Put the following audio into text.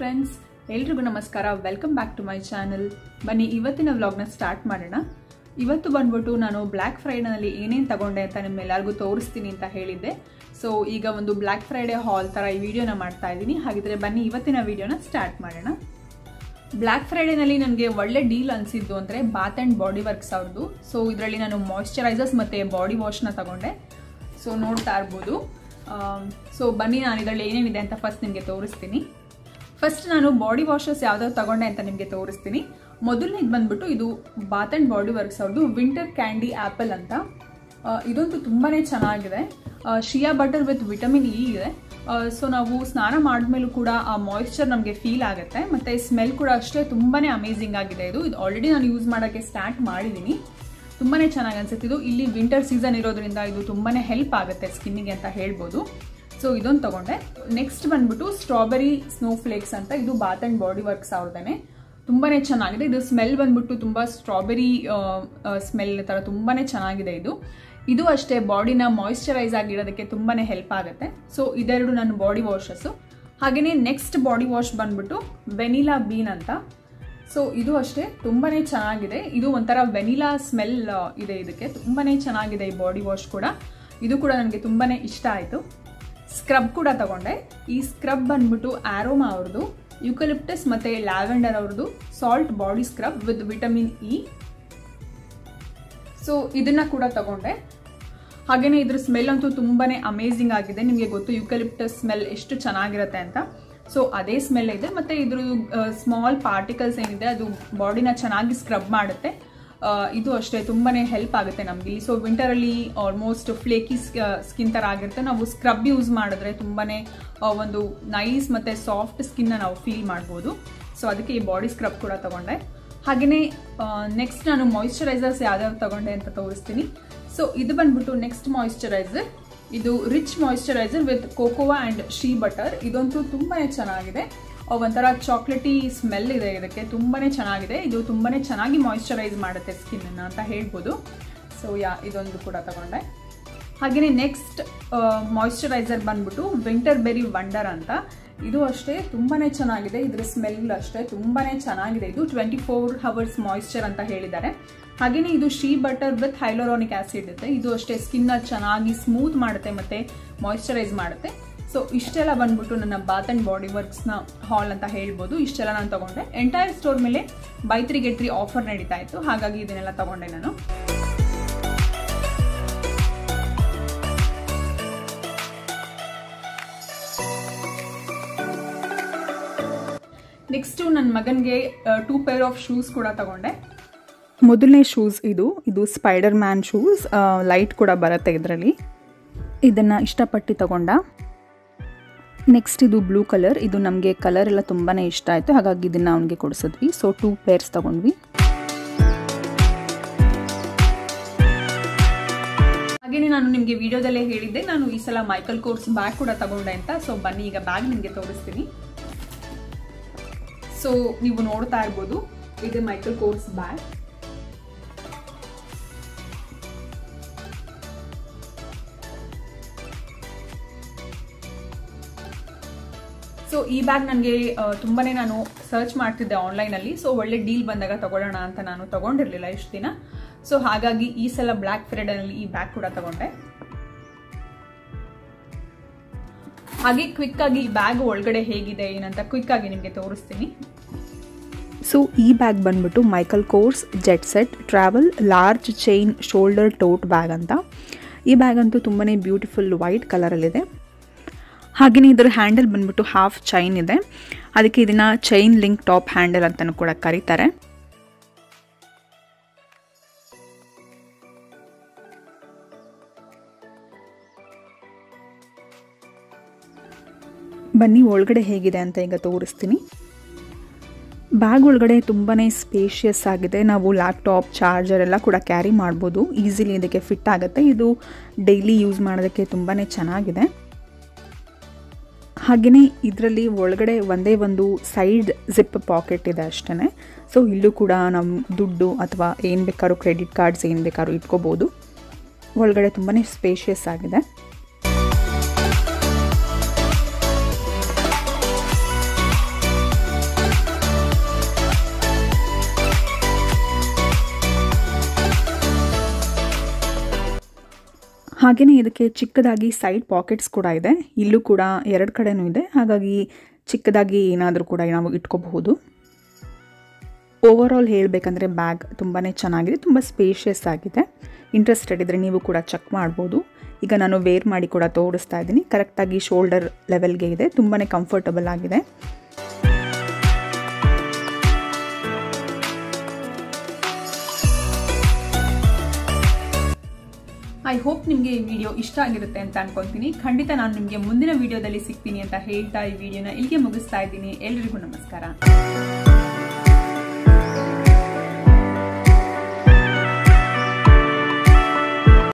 friends ಎಲ್ರಿಗೂ ನಮಸ್ಕಾರ welcome back to my channel ಬನ್ನಿ ಇವತ್ತಿನ ವ್ಲಾಗ್ನ ಸ್ಟಾರ್ಟ್ ಮಾಡೋಣ ಇವತ್ತು ಬಂದ್ಬಿಟ್ಟು ನಾನು ಬ್ಲ್ಯಾಕ್ ಫ್ರೈಡೇನಲ್ಲಿ ಏನೇನು ತಗೊಂಡೆ ಅಂತ ನಿಮ್ಮೆಲ್ಲರಿಗೂ ತೋರಿಸ್ತೀನಿ ಅಂತ ಹೇಳಿದ್ದೆ ಸೊ ಈಗ ಒಂದು ಬ್ಲ್ಯಾಕ್ ಫ್ರೈಡೇ ಹಾಲ್ ಥರ ಈ ವಿಡಿಯೋನ ಮಾಡ್ತಾ ಇದ್ದೀನಿ ಹಾಗಿದ್ರೆ ಬನ್ನಿ ಇವತ್ತಿನ ವಿಡಿಯೋನ ಸ್ಟಾರ್ಟ್ ಮಾಡೋಣ ಬ್ಲ್ಯಾಕ್ ಫ್ರೈಡೇನಲ್ಲಿ ನನಗೆ ಒಳ್ಳೆ ಡೀಲ್ ಅನಿಸಿದ್ದು ಅಂದರೆ ಬಾತ್ ಆ್ಯಂಡ್ ಬಾಡಿ ವರ್ಕ್ಸ್ ಅವ್ರದ್ದು ಸೊ ಇದರಲ್ಲಿ ನಾನು ಮಾಯ್ಶ್ಚರೈಸರ್ಸ್ ಮತ್ತು ಬಾಡಿ ವಾಶ್ನ ತಗೊಂಡೆ ಸೊ ನೋಡ್ತಾ ಇರ್ಬೋದು ಸೊ ಬನ್ನಿ ನಾನು ಇದರಲ್ಲಿ ಏನೇನಿದೆ ಅಂತ ಫಸ್ಟ್ ನಿಮಗೆ ತೋರಿಸ್ತೀನಿ ಫಸ್ಟ್ ನಾನು ಬಾಡಿ ವಾಷಸ್ ಯಾವ್ದಾವ್ದು ತಗೊಂಡೆ ಅಂತ ನಿಮಗೆ ತೋರಿಸ್ತೀನಿ ಮೊದಲನೇದು ಬಂದ್ಬಿಟ್ಟು ಇದು ಬಾತ್ ಆ್ಯಂಡ್ ಬಾಡಿ ವರ್ಕ್ಸ್ ಅವ್ರದ್ದು ವಿಂಟರ್ ಕ್ಯಾಂಡಿ ಆ್ಯಪಲ್ ಅಂತ ಆ, ಇದಂತೂ ತುಂಬಾ ಚೆನ್ನಾಗಿದೆ shea butter with vitamin E ಇದೆ ಸೊ ನಾವು ಸ್ನಾನ ಮಾಡಿದ್ಮೇಲೂ ಕೂಡ ಆ ಮಾಯಿಶ್ಚರ್ ನಮಗೆ ಫೀಲ್ ಆಗುತ್ತೆ ಮತ್ತು ಸ್ಮೆಲ್ ಕೂಡ ಅಷ್ಟೇ ತುಂಬಾ ಅಮೇಝಿಂಗ್ ಆಗಿದೆ ಇದು ಇದು ಆಲ್ರೆಡಿ ನಾನು ಯೂಸ್ ಮಾಡೋಕ್ಕೆ ಸ್ಟಾರ್ಟ್ ಮಾಡಿದ್ದೀನಿ ತುಂಬಾ ಚೆನ್ನಾಗಿ ಅನ್ಸುತ್ತೆ ಇದು ಇಲ್ಲಿ ವಿಂಟರ್ ಸೀಸನ್ ಇರೋದ್ರಿಂದ ಇದು ತುಂಬಾ ಹೆಲ್ಪ್ ಆಗುತ್ತೆ ಸ್ಕಿನ್ನಿಗೆ ಅಂತ ಹೇಳ್ಬೋದು ಸೊ ಇದೊಂದು ತಗೊಂಡೆ ನೆಕ್ಸ್ಟ್ ಬಂದ್ಬಿಟ್ಟು ಸ್ಟ್ರಾಬೆರಿ ಸ್ನೋ ಫ್ಲೇಕ್ಸ್ ಅಂತ ಇದು ಬಾತ್ ಆ್ಯಂಡ್ ಬಾಡಿ ವರ್ಕ್ಸ್ ಅವ್ರದೇ ತುಂಬಾ ಚೆನ್ನಾಗಿದೆ ಇದು ಸ್ಮೆಲ್ ಬಂದ್ಬಿಟ್ಟು ತುಂಬ ಸ್ಟ್ರಾಬೆರಿ ಸ್ಮೆಲ್ ಥರ ತುಂಬಾ ಚೆನ್ನಾಗಿದೆ ಇದು ಇದು ಅಷ್ಟೇ ಬಾಡಿನ ಮಾಯಿಶ್ಚರೈಸ್ ಆಗಿರೋದಕ್ಕೆ ತುಂಬಾ ಹೆಲ್ಪ್ ಆಗುತ್ತೆ ಸೊ ಇದೆರಡು ನನ್ನ ಬಾಡಿ ವಾಷಸ್ಸು ಹಾಗೆಯೇ ನೆಕ್ಸ್ಟ್ ಬಾಡಿ ವಾಶ್ ಬಂದ್ಬಿಟ್ಟು ವೆನಿಲಾ ಬೀನ್ ಅಂತ ಸೊ ಇದು ಅಷ್ಟೇ ತುಂಬಾ ಚೆನ್ನಾಗಿದೆ ಇದು ಒಂಥರ ವೆನಿಲಾ ಸ್ಮೆಲ್ ಇದೆ ಇದಕ್ಕೆ ತುಂಬಾ ಚೆನ್ನಾಗಿದೆ ಈ ಬಾಡಿ ವಾಶ್ ಕೂಡ ಇದು ಕೂಡ ನನಗೆ ತುಂಬಾ ಇಷ್ಟ ಆಯಿತು ಸ್ಕ್ರಬ್ ಕೂಡ ತಗೊಂಡೆ ಈ ಸ್ಕ್ರಬ್ ಬಂದ್ಬಿಟ್ಟು ಆರೋಮಾ ಅವ್ರದ್ದು ಯುಕಲಿಪ್ಟಸ್ ಮತ್ತು ಲ್ಯಾವೆಂಡರ್ ಅವ್ರದ್ದು salt body scrub with vitamin E so ಇದನ್ನ ಕೂಡ ತಗೊಂಡೆ ಹಾಗೆಯೇ ಇದ್ರ ಸ್ಮೆಲ್ ಅಂತೂ ತುಂಬಾ ಅಮೇಝಿಂಗ್ ಆಗಿದೆ ನಿಮಗೆ ಗೊತ್ತು ಯುಕಲಿಪ್ಟಸ್ ಸ್ಮೆಲ್ ಎಷ್ಟು ಚೆನ್ನಾಗಿರುತ್ತೆ ಅಂತ ಸೊ ಅದೇ ಸ್ಮೆಲ್ ಇದೆ ಮತ್ತು ಇದ್ರ ಸ್ಮಾಲ್ ಪಾರ್ಟಿಕಲ್ಸ್ ಏನಿದೆ ಅದು ಬಾಡಿನ ಚೆನ್ನಾಗಿ ಸ್ಕ್ರಬ್ ಮಾಡುತ್ತೆ ಆ, ಇದು ಅಷ್ಟೇ ತುಂಬಾ ಹೆಲ್ಪ್ ಆಗುತ್ತೆ ನಮ್ಗೆ ಇಲ್ಲಿ ಸೊ ವಿಂಟರಲ್ಲಿ ಆಲ್ಮೋಸ್ಟ್ ಫ್ಲೇಕಿ ಸ್ಕಿನ್ ಥರ ಆಗಿರುತ್ತೆ ನಾವು ಸ್ಕ್ರಬ್ ಯೂಸ್ ಮಾಡಿದ್ರೆ ತುಂಬಾ ಒಂದು ನೈಸ್ ಮತ್ತು ಸಾಫ್ಟ್ ಸ್ಕಿನ್ನ ನಾವು ಫೀಲ್ ಮಾಡ್ಬೋದು ಸೊ ಅದಕ್ಕೆ ಈ ಬಾಡಿ ಸ್ಕ್ರಬ್ ಕೂಡ ತಗೊಂಡೆ ಹಾಗೆಯೇ ನೆಕ್ಸ್ಟ್ ನಾನು ಮಾಯಿಶ್ಚರೈಸರ್ಸ್ ಯಾವ್ಯಾವ ತಗೊಂಡೆ ಅಂತ ತೋರಿಸ್ತೀನಿ ಸೊ ಇದು ಬಂದ್ಬಿಟ್ಟು ನೆಕ್ಸ್ಟ್ ಮಾಯಿಶ್ಚರೈಸರ್ ಇದು rich moisturiser with cocoa and shea butter ಇದಂತೂ ತುಂಬಾ ಚೆನ್ನಾಗಿದೆ ಆ, ಒಂಥರ ಚಾಕ್ಲೇಟಿ ಸ್ಮೆಲ್ ಇದೆ ಇದಕ್ಕೆ ತುಂಬಾ ಚೆನ್ನಾಗಿದೆ ಇದು ತುಂಬಾ ಚೆನ್ನಾಗಿ ಮಾಯಿಶ್ಚರೈಸ್ ಮಾಡುತ್ತೆ ಸ್ಕಿನ್ನನ್ನು ಅಂತ ಹೇಳ್ಬೋದು ಸೊ ಯಾ ಇದೊಂದು ಕೂಡ ತಗೊಂಡೆ ಹಾಗೆಯೇ ನೆಕ್ಸ್ಟ್ ಮಾಯಿಶ್ಚರೈಸರ್ ಬಂದ್ಬಿಟ್ಟು ವಿಂಟರ್ ಬೆರಿ ವಂಡರ್ ಅಂತ ಇದು ಅಷ್ಟೇ ತುಂಬಾ ಚೆನ್ನಾಗಿದೆ ಇದ್ರ ಸ್ಮೆಲ್ ಅಷ್ಟೇ ತುಂಬಾ ಚೆನ್ನಾಗಿದೆ ಇದು ಟ್ವೆಂಟಿ ಫೋರ್ ಹವರ್ಸ್ ಮಾಯಿಶ್ಚರ್ ಅಂತ ಹೇಳಿದ್ದಾರೆ ಹಾಗೆಯೇ ಇದು shea butter with hyaluronic acid ಇದೆ ಇದು ಅಷ್ಟೇ ಸ್ಕಿನ್ನ ಚೆನ್ನಾಗಿ ಸ್ಮೂತ್ ಮಾಡುತ್ತೆ ಮತ್ತು ಮಾಯಿಶ್ಚರೈಸ್ ಮಾಡುತ್ತೆ ಸೊ ಇಷ್ಟೆಲ್ಲ ಬಂದ್ಬಿಟ್ಟು ನನ್ನ ಬಾತ್ ಆ್ಯಂಡ್ ಬಾಡಿ ವರ್ಕ್ಸ್ನ ಹಾಲ್ ಅಂತ ಹೇಳ್ಬೋದು ಇಷ್ಟೆಲ್ಲ ನಾನು ತಗೊಂಡೆ ಎಂಟೈರ್ ಸ್ಟೋರ್ ಮೇಲೆ buy three get three offer ನಡೀತಾ ಇತ್ತು ಹಾಗಾಗಿ ಇದನ್ನೆಲ್ಲ ತಗೊಂಡೆ ನಾನು ನೆಕ್ಸ್ಟು ನನ್ನ ಮಗನಿಗೆ ಟೂ ಪೇರ್ ಆಫ್ ಶೂಸ್ ಕೂಡ ತಗೊಂಡೆ ಮೊದಲನೇ ಶೂಸ್ ಇದು ಇದು ಸ್ಪೈಡರ್ ಮ್ಯಾನ್ ಶೂಸ್ ಲೈಟ್ ಕೂಡ ಬರುತ್ತೆ ಇದರಲ್ಲಿ ಇದನ್ನು ಇಷ್ಟಪಟ್ಟು ತಗೊಂಡ ನೆಕ್ಸ್ಟ್ ಇದು ಬ್ಲೂ ಕಲರ್ ಇದು ನಮಗೆ ಕಲರ್ ಎಲ್ಲ ತುಂಬಾ ಇಷ್ಟ ಆಯಿತು ಹಾಗಾಗಿ ಇದನ್ನು ಅವನಿಗೆ ಕೊಡಿಸಿದ್ವಿ ಸೊ ಟೂ ಪೇರ್ಸ್ ತಗೊಂಡ್ವಿ ಹಾಗೆಯೇ ನಾನು ನಿಮಗೆ ವಿಡಿಯೋದಲ್ಲೇ ಹೇಳಿದ್ದೆ ನಾನು ಈ ಸಲ ಮೈಕಲ್ ಕೋರ್ಸ್ ಬ್ಯಾಗ್ ಕೂಡ ತಗೊಂಡೆ ಅಂತ ಸೊ ಬನ್ನಿ ಈಗ ಬ್ಯಾಗ್ ನಿಮಗೆ ತೋರಿಸ್ತೀನಿ ಸೊ ನೀವು ನೋಡ್ತಾ ಇರ್ಬೋದು ಇದು ಮೈಕಲ್ ಕೋರ್ಸ್ ಬ್ಯಾಗ್ ಸೊ ಈ ಬ್ಯಾಗ್ ನನಗೆ ತುಂಬಾ ನಾನು ಸರ್ಚ್ ಮಾಡ್ತಿದ್ದೆ ಆನ್ಲೈನಲ್ಲಿ ಸೊ ಒಳ್ಳೆ ಡೀಲ್ ಬಂದಾಗ ತಗೊಳ್ಳೋಣ ಅಂತ ನಾನು ತಗೊಂಡಿರಲಿಲ್ಲ ಇಷ್ಟು ದಿನ ಸೊ ಹಾಗಾಗಿ ಈ ಸಲ ಬ್ಲ್ಯಾಕ್ ಫ್ರೈಡೇನಲ್ಲಿ ಈ ಬ್ಯಾಗ್ ಕೂಡ ತಗೊಂಡೆ ಹಾಗೆ ಕ್ವಿಕ್ ಆಗಿ ಈ ಬ್ಯಾಗ್ ಒಳಗಡೆ ಹೇಗಿದೆ ಏನಂತ ಕ್ವಿಕ್ ಆಗಿ ನಿಮಗೆ ತೋರಿಸ್ತೀನಿ ಸೊ ಈ ಬ್ಯಾಗ್ ಬಂದ್ಬಿಟ್ಟು Michael Kors jet set travel large chain shoulder tote bag ಅಂತ ಈ ಬ್ಯಾಗ್ ಅಂತೂ ತುಂಬಾ ಬ್ಯೂಟಿಫುಲ್ ವೈಟ್ ಕಲರಲ್ಲಿದೆ ಹಾಗೆಯೇ ಇದರ ಹ್ಯಾಂಡಲ್ ಬಂದ್ಬಿಟ್ಟು ಹಾಫ್ ಚೈನ್ ಇದೆ ಅದಕ್ಕೆ ಇದನ್ನು ಚೈನ್ ಲಿಂಕ್ ಟಾಪ್ ಹ್ಯಾಂಡಲ್ ಅಂತಲೂ ಕೂಡ ಕರೀತಾರೆ ಬನ್ನಿ ಒಳಗಡೆ ಹೇಗಿದೆ ಅಂತ ಈಗ ತೋರಿಸ್ತೀನಿ ಬ್ಯಾಗ್ ಒಳಗಡೆ ತುಂಬಾ ಸ್ಪೇಷಿಯಸ್ ಆಗಿದೆ ನಾವು ಲ್ಯಾಪ್ಟಾಪ್ ಚಾರ್ಜರ್ ಎಲ್ಲ ಕೂಡ ಕ್ಯಾರಿ ಮಾಡ್ಬೋದು ಈಸಿಲಿ ಇದಕ್ಕೆ ಫಿಟ್ ಆಗುತ್ತೆ ಇದು ಡೈಲಿ ಯೂಸ್ ಮಾಡೋದಕ್ಕೆ ತುಂಬಾ ಚೆನ್ನಾಗಿದೆ ಹಾಗೆಯೇ ಇದರಲ್ಲಿ ಒಳಗಡೆ ಒಂದೇ ಒಂದು ಸೈಡ್ ಜಿಪ್ ಪಾಕೆಟ್ ಇದೆ ಅಷ್ಟೇ ಸೊ ಇಲ್ಲೂ ಕೂಡ ನಮ್ಮ ದುಡ್ಡು ಅಥವಾ ಏನು ಬೇಕಾದ್ರೂ ಕ್ರೆಡಿಟ್ ಕಾರ್ಡ್ಸ್ ಏನು ಬೇಕಾದ್ರೂ ಇಟ್ಕೋಬೋದು ಒಳಗಡೆ ತುಂಬಾ ಸ್ಪೇಷಿಯಸ್ ಆಗಿದೆ ಹಾಗೆಯೇ ಇದಕ್ಕೆ ಚಿಕ್ಕದಾಗಿ ಸೈಡ್ ಪಾಕೆಟ್ಸ್ ಕೂಡ ಇದೆ ಇಲ್ಲೂ ಕೂಡ ಎರಡು ಕಡೆನೂ ಇದೆ ಹಾಗಾಗಿ ಚಿಕ್ಕದಾಗಿ ಏನಾದರೂ ಕೂಡ ನಾವು ಇಟ್ಕೋಬಹುದು ಓವರ್ ಆಲ್ ಹೇಳಬೇಕಂದ್ರೆ ಬ್ಯಾಗ್ ತುಂಬಾ ಚೆನ್ನಾಗಿದೆ ತುಂಬ ಸ್ಪೇಷಿಯಸ್ ಆಗಿದೆ ಇಂಟ್ರೆಸ್ಟೆಡ್ ಇದ್ದರೆ ನೀವು ಕೂಡ ಚೆಕ್ ಮಾಡ್ಬೋದು ಈಗ ನಾನು ವೇರ್ ಮಾಡಿ ಕೂಡ ತೋರಿಸ್ತಾ ಇದ್ದೀನಿ ಕರೆಕ್ಟಾಗಿ ಶೋಲ್ಡರ್ ಲೆವೆಲ್ಗೆ ಇದೆ ತುಂಬಾ ಕಂಫರ್ಟಬಲ್ ಆಗಿದೆ ಐ ಹೋಪ್ ನಿಮಗೆ ಈ ವಿಡಿಯೋ ಇಷ್ಟ ಆಗಿರುತ್ತೆ ಅಂತ ಅನ್ಕೊಂತೀನಿ ಖಂಡಿತ ನಾನು ನಿಮಗೆ ಮುಂದಿನ ವಿಡಿಯೋದಲ್ಲಿ ಸಿಗ್ತೀನಿ ಅಂತ ಹೇಳ್ತಾ ಈ ವಿಡಿಯೋನ ಇಲ್ಲಿಗೆ ಮುಗಿಸ್ತಾ ಇದ್ದೀನಿ ಎಲ್ರಿಗೂ ನಮಸ್ಕಾರ